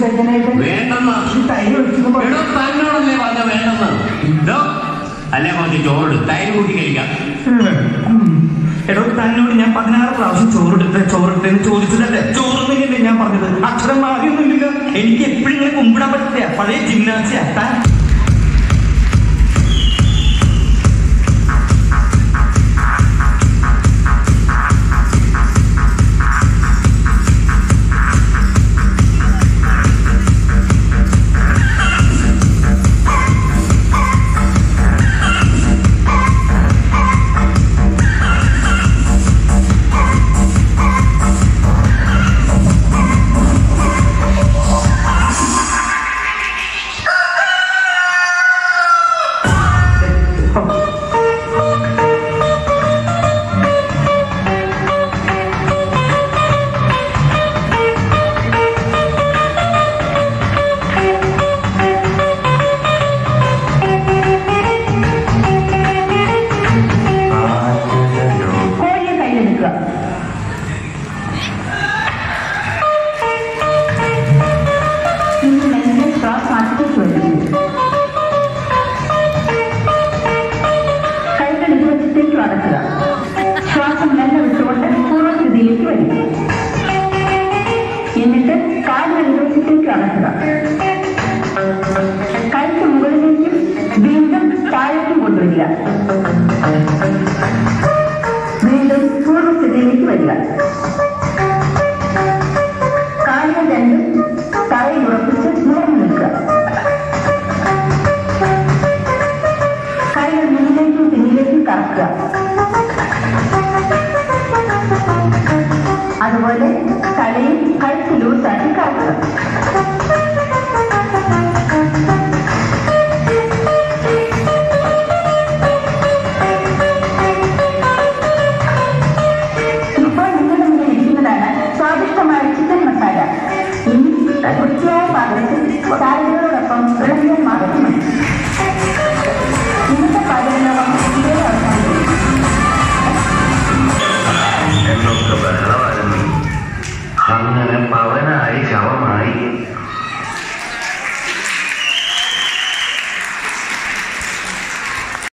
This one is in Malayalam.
കഴിക്കാനായിട്ട് വേണ്ടെന്ന് ഈ തൈര് ഒഴിച്ചത് എടോ തന്നോടല്ലേ പറഞ്ഞ വേണ്ടെന്ന് ഇതോ അല്ലേ കുറച്ച് ചോറ് തൈര് കൂട്ടി കഴിക്കാം എടോ തന്നോട് ഞാൻ പതിനാറ് പ്രാവശ്യം ചോറെടുത്ത് ചോറെടുത്ത് ചോദിച്ചതല്ലേ ചോറൊന്നുമില്ലേ ഞാൻ പറഞ്ഞത് അക്ഷരം മാറിയൊന്നുമില്ല എനിക്ക് എപ്പോഴും ഇങ്ങനെ കുമ്പിടാൻ പറ്റില്ല പഴയ ജിംനാസിയാ താൻ കോഴിയെ കയ്യിലെടുക്കുക ഇനി മെല്ലെ ശ്വാസം അറ്റത്തേക്ക് വരുന്നു കൈകൾ ഇരുവശത്തേക്ക് അടക്കുക ശ്വാസം മെല്ലെ വിട്ടുകൊണ്ട് പൂർവ്വസ്ഥിതിയിലേക്ക് വരിക എന്നിട്ട് കാലുകൾ ഇരുവശത്തേക്ക് അടക്കുക കൈക്ക് മുകളിലേക്കും വീണ്ടും താഴേക്കും കൊണ്ടുവരിക വീണ്ടും പൂർവ്വസ്ഥിതിയിലേക്ക് വരിക കാലുകൾ രണ്ടും തറയിൽ ഉറപ്പിച്ച് നിറഞ്ഞു നിൽക്കുക കൈകൾ മുന്നിലേക്കും പിന്നിലേക്കും കറക്കുക അതുപോലെ തലയും കഴുത്ത് ലൂസാക്കി കറക്കുക ഇപ്പോൾ നിങ്ങളുടെ മുന്നിൽ ഇരിക്കുന്നതാണ് സ്വാദിഷ്ടമായ ചിക്കൻ മസാല ഇനി വൃത്തിയായ പാത്രത്തിൽ സാലഡുകളോടൊപ്പം വിളമ്പിയ